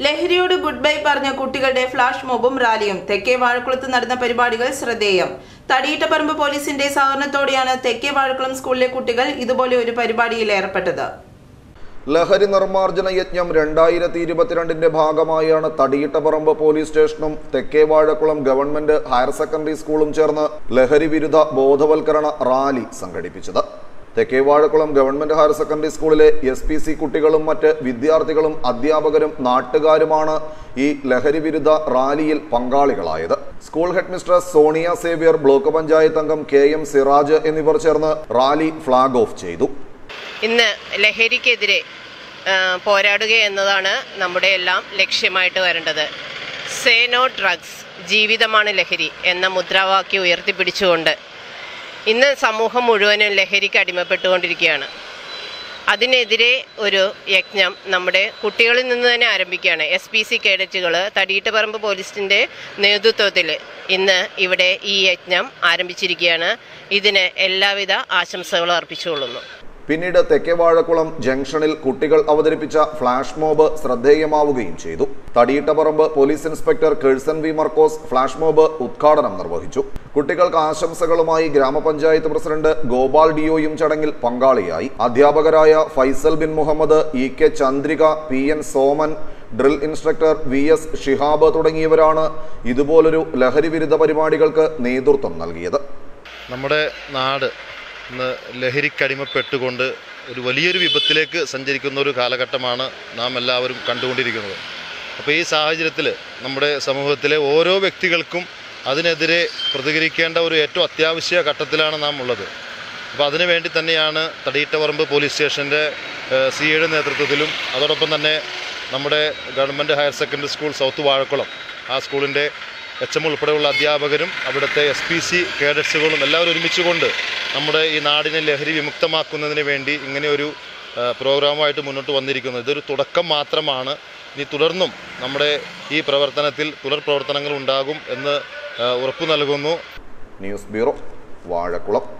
ലഹരിയോട് good bye പറഞ്ഞ കുട്ടികളുടെ flash മോബും റാലിയും തെക്കേ വാഴക്കുളത്ത് നടന്ന പരിപാടികൾ ശ്രദ്ധേയം തടിയിട്ടപ്പറമ്പ് പോലീസിന്റെ സഹകരണത്തോടെയാണ് തെക്കേ വാഴക്കുളം സ്കൂളിലെ കുട്ടികൾ ഇതുപോലെ ഒരു പരിപാടിയിൽ ഏർപ്പെട്ടത് ലഹരി നിർമ്മാർജ്ജന യജ്ഞം രണ്ടായിരത്തി ഇരുപത്തിരണ്ടിന്റെ ഭാഗമായാണ് തടിയിട്ടപ്പറമ്പ് പോലീസ് സ്റ്റേഷനും തെക്കേ വാഴക്കുളം ഗവൺമെന്റ് ഹയർ സെക്കൻഡറി സ്കൂളും ചേർന്ന് ലഹരി വിരുദ്ധ ബോധവൽക്കരണ റാലി സംഘടിപ്പിച്ചത് തെക്കേ വാഴക്കുളം ഗവൺമെന്റ് ഹയർ സെക്കൻഡറി സ്കൂളിലെ എസ് പി സി കുട്ടികളും മറ്റ് വിദ്യാർത്ഥികളും അധ്യാപകരും നാട്ടുകാരുമാണ് ഈ ലഹരി വിരുദ്ധ റാലിയിൽ പങ്കാളികളായത് school headmistress Sonia Xavier block panchayat അംഗം കെ എം സിറാജ് എന്നിവർ ചേർന്ന് റാലി ഫ്ളാഗ് ഓഫ് ചെയ്തു ഇന്ന് ലഹരിക്കെതിരെ ആ, പോരാടുക എന്നതാണ് നമ്മുടെ എല്ലാം ലക്ഷ്യമായിട്ട് വരേണ്ടത് സേ നോ ഡ്രഗ്സ് ജീവിതമാണ് ലഹരി എന്ന മുദ്രാവാക്യം ഉയർത്തിപ്പിടിച്ചുകൊണ്ട് ഇന്ന് സമൂഹം മുഴുവനും ലഹരിക്ക് അടിമപ്പെട്ടുകൊണ്ടിരിക്കുകയാണ് അതിനെതിരെ ഒരു യജ്ഞം നമ്മുടെ കുട്ടികളിൽ നിന്ന് തന്നെ ആരംഭിക്കുകയാണ് എസ് പി സി കേഡറ്റുകൾ തടിയിട്ടപ്പറമ്പ് പോലീസിൻ്റെ നേതൃത്വത്തിൽ ഇന്ന് ഇവിടെ ഈ യജ്ഞം ആരംഭിച്ചിരിക്കുകയാണ് ഇതിന് എല്ലാവിധ ആശംസകളും അർപ്പിച്ചുകൊള്ളുന്നു പിന്നീട് തെക്കേ വാഴക്കുളം ജംഗ്ഷനിൽ കുട്ടികൾ അവതരിപ്പിച്ച ഫ്ലാഷ് മോബ് ശ്രദ്ധേയമാവുകയും ചെയ്തു Thadiyittaparambu police inspector Kerson V Markose flash mob ഉദ്ഘാടനം നിർവഹിച്ചു കുട്ടികൾക്ക് ആശംസകളുമായി ഗ്രാമപഞ്ചായത്ത് പ്രസിഡന്റ് ഗോപാൽ ഡിയോയും ചടങ്ങിൽ പങ്കാളിയായി അധ്യാപകരായ Faisal Bin Muhammad E K Chandrika P N Soman drill instructor V S Shihab തുടങ്ങിയവരാണ് ഇതുപോലൊരു ലഹരി വിരുദ്ധ പരിപാടികൾക്ക് നേതൃത്വം നൽകിയത് നമ്മുടെ നാട് ഇന്ന് ലഹരിക്കടിമപ്പെട്ടുകൊണ്ട് ഒരു വലിയൊരു വിപത്തിലേക്ക് സഞ്ചരിക്കുന്ന ഒരു കാലഘട്ടമാണ് നാം എല്ലാവരും കണ്ടുകൊണ്ടിരിക്കുന്നത് അപ്പോൾ ഈ സാഹചര്യത്തിൽ നമ്മുടെ സമൂഹത്തിലെ ഓരോ വ്യക്തികൾക്കും അതിനെതിരെ പ്രതികരിക്കേണ്ട ഒരു ഏറ്റവും അത്യാവശ്യ ഘട്ടത്തിലാണ് നാം ഉള്ളത് അപ്പോൾ അതിനു വേണ്ടി തന്നെയാണ് തടിയിട്ടപറമ്പ് പോലീസ് സ്റ്റേഷൻ്റെ സി എയുടെ നേതൃത്വത്തിലും അതോടൊപ്പം തന്നെ നമ്മുടെ government higher secondary school south Vazhakulam ആ സ്കൂളിൻ്റെ എച്ച് എം ഉൾപ്പെടെയുള്ള അധ്യാപകരും അവിടുത്തെ എസ് പി സി കേഡറ്റ്സുകളും എല്ലാവരും ഒരുമിച്ചുകൊണ്ട് നമ്മുടെ ഈ നാടിനെ ലഹരി വിമുക്തമാക്കുന്നതിന് വേണ്ടി ഇങ്ങനെ ഒരു ആ, പ്രോഗ്രാമുമായിട്ട് മുന്നോട്ട് വന്നിരിക്കുന്നത് ഇതൊരു തുടക്കം മാത്രമാണ് ഇനി തുടർന്നും നമ്മുടെ ഈ പ്രവർത്തനത്തിൽ തുടർ പ്രവർത്തനങ്ങൾ ഉണ്ടാകും എന്ന് ആ, ഉറപ്പു നൽകുന്നു ന്യൂസ് ബ്യൂറോ വാഴക്കുളം